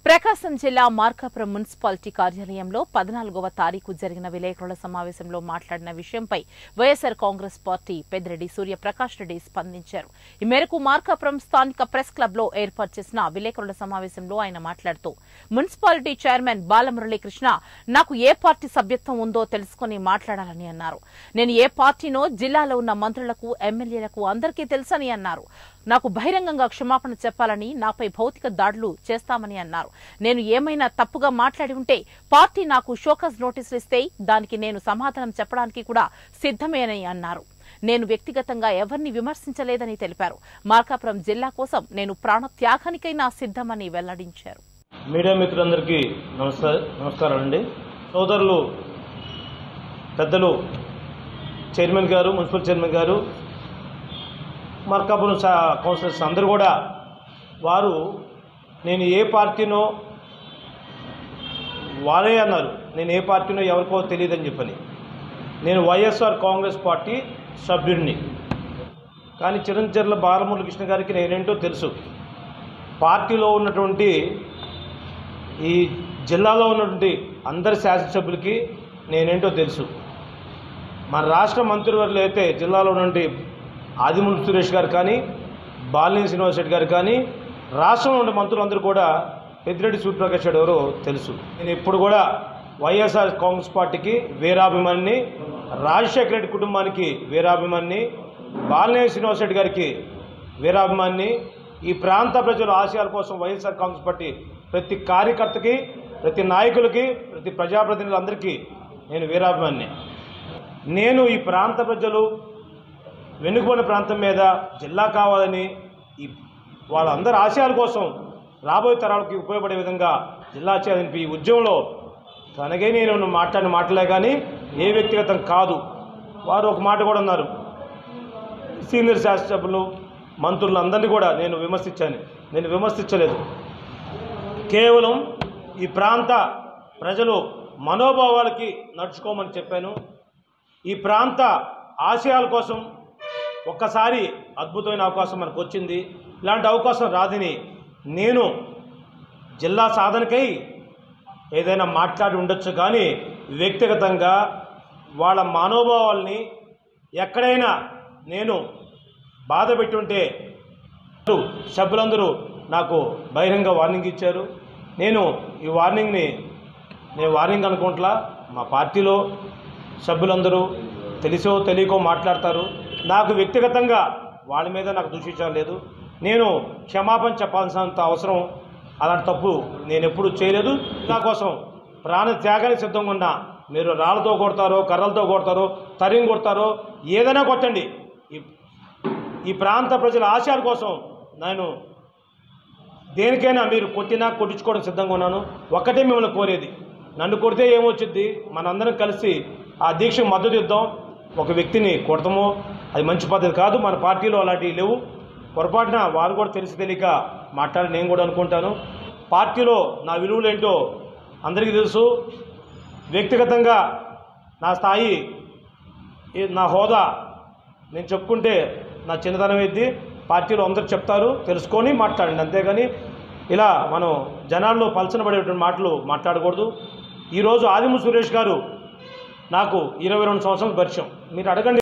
ప్రకాశం జిల్లా మార్కాపురం మున్సిపాలిటీ కార్యాలయంలో పద్నాలుగవ తారీఖు జరిగిన విలేకరుల సమావేశంలో మాట్లాడిన విషయంపై YSR Congress party Peddireddy Suryaprakash Reddy స్పందించారు ఈ మేరకు మార్కాపురం స్థానిక ప్రెస్ క్లబ్ లో ఏర్పాటు చేసిన విలేకరుల సమావేశంలో ఆయన మాట్లాడుతూ మున్సిపాలిటీ చైర్మన్ బాలమురళీకృష్ణ నాకు ఏ పార్టీ సభ్యత్వం ఉందో తెలుసుకుని మాట్లాడాలని అన్నారు నేను ఏ పార్టీనో జిల్లాలో ఉన్న మంత్రులకు ఎమ్మెల్యేలకు అందరికీ తెలుసని అన్నారు నాకు బహిరంగంగా క్షమాపణ చెప్పాలని నాపై భౌతిక దాడులు చేస్తామని అన్నారు నేను ఏమైనా తప్పుగా మాట్లాడి ఉంటే పార్టీ నాకు షోకస్ నోటీసులు ఇస్తే దానికి నేను సమాధానం చెప్పడానికి కూడా సిద్ధమేనని అన్నారు నేను వ్యక్తిగతంగా ఎవరిని విమర్శించలేదని తెలిపారు మార్కాపురం జిల్లా కోసం నేను ప్రాణత్యాగానికైనా సిద్ధమని వెల్లడించారు మీడియా మిత్రులందరికీ నమస్కార నమస్కారం అండి సోదరులు పెద్దలు చైర్మన్ గారు మున్సిపల్ చైర్మన్ గారు మార్కాపురం సా- కౌన్సిలర్స్ అందరూ కూడా వారు నేను ఏ పార్టీనో వారే అన్నారు నేను ఏ పార్టీనో ఎవరికో తెలియదని చెప్పని నేను వైఎస్ఆర్ కాంగ్రెస్ పార్టీ సభ్యుడిని కానీ చిరంచెర్ల బాలమురళకృష్ణ గారికి నేనేంటో తెలుసు పార్టీలో ఉన్నటువంటి ఈ జిల్లాలో ఉన్నటువంటి అందరి శాసనసభ్యులకి నేనేంటో తెలుసు మన రాష్ట్ర మంత్రివర్యులు అయితే జిల్లాలో ఉన్నటువంటి ఆదిమూలపు సురేష్ గారు కానీ బాలినేని శ్రీనివాస్ రెడ్డి గారు కానీ రాష్ట్రంలో ఉన్న మంత్రులందరూ కూడా పెద్దిరెడ్డి సూర్యప్రకాష్ రెడ్డి ఎవరో తెలుసు నేను ఇప్పుడు కూడా వైఎస్ఆర్ కాంగ్రెస్ పార్టీకి వీరాభిమానిని రాజశేఖర రెడ్డి కుటుంబానికి వీరాభిమానిని బాలినేని శ్రీనివాస్ రెడ్డి గారికి వీరాభిమానిని ఈ ప్రాంత ప్రజల ఆశయాల కోసం వైఎస్ఆర్ కాంగ్రెస్ పార్టీ ప్రతి కార్యకర్తకి ప్రతి నాయకులకి ప్రతి ప్రజాప్రతినిధులందరికీ నేను వీరాభిమానిని నేను ఈ ప్రాంత ప్రజలు వెనుకబడిన ప్రాంతం మీద జిల్లా కావాలని ఈ వాళ్ళందరి ఆశయాల కోసం రాబోయే తరాలకి ఉపయోగపడే విధంగా జిల్లా చేయాలని ఈ ఉద్యమంలో తనకే నేను మాట్లాడిన మాటలే కానీ ఏ వ్యక్తిగతం కాదు వారు ఒక మాట కూడా అన్నారు సీనియర్ శాసనసభ్యులు మంత్రులందరినీ కూడా నేను విమర్శించాను నేను విమర్శించలేదు కేవలం ఈ ప్రాంత ప్రజలు మనోభావాలకి నడుచుకోమని చెప్పాను ఈ ప్రాంత ఆశయాల కోసం ఒక్కసారి అద్భుతమైన అవకాశం మనకు వచ్చింది ఇలాంటి అవకాశం రాదని నేను జిల్లా సాధనకై ఏదైనా మాట్లాడి ఉండొచ్చు కానీ వ్యక్తిగతంగా వాళ్ళ మనోభావాల్ని ఎక్కడైనా నేను బాధ పెట్టుంటే సభ్యులందరూ నాకు బహిరంగ వార్నింగ్ ఇచ్చారు నేను ఈ వార్నింగ్ని నేను వార్నింగ్ అనుకుంటా మా పార్టీలో సభ్యులందరూ తెలిసో తెలియకో మాట్లాడతారు నాకు వ్యక్తిగతంగా వాళ్ళ మీద నాకు దూషించడం లేదు నేను క్షమాపణ చెప్పాల్సినంత అవసరం అలాంటి తప్పు నేను ఎప్పుడూ చేయలేదు నా కోసం ప్రాణ త్యాగానికి సిద్ధంగా ఉన్నా మీరు రాళ్ళతో కొడతారో కర్రలతో కొడతారో తరిం కొడతారో ఏదైనా కొట్టండి ఈ ఈ ప్రాంత ప్రజల ఆశయాల కోసం నేను దేనికైనా మీరు కొట్టినా కొట్టించుకోవడం సిద్ధంగా ఉన్నాను ఒక్కటే మిమ్మల్ని కోరేది నన్ను కొడితే ఏమొచ్చుద్ది మనందరం కలిసి ఆ దీక్షకు మద్దతు ఇద్దాం ఒక వ్యక్తిని కొడతామో అది మంచి పద్ధతి కాదు మన పార్టీలో అలాంటివి లేవు పొరపాటున వారు కూడా తెలిసి తెలియక మాట్లాడి నేను కూడా అనుకుంటాను పార్టీలో నా విలువలు ఏంటో అందరికీ తెలుసు వ్యక్తిగతంగా నా స్థాయి ఈ- నా హోదా నేను చెప్పుకుంటే నా చిన్నతనం ఎత్తి పార్టీలో అందరూ చెప్తారు తెలుసుకొని మాట్లాడండి అంతేగాని ఇలా మనం జనాల్లో పలచన పడేటువంటి మాటలు మాట్లాడకూడదు ఈరోజు ఆదిము సురేష్ గారు నాకు ఇరవై రెండు సంవత్సరాల పరిచయం మీరు అడగండి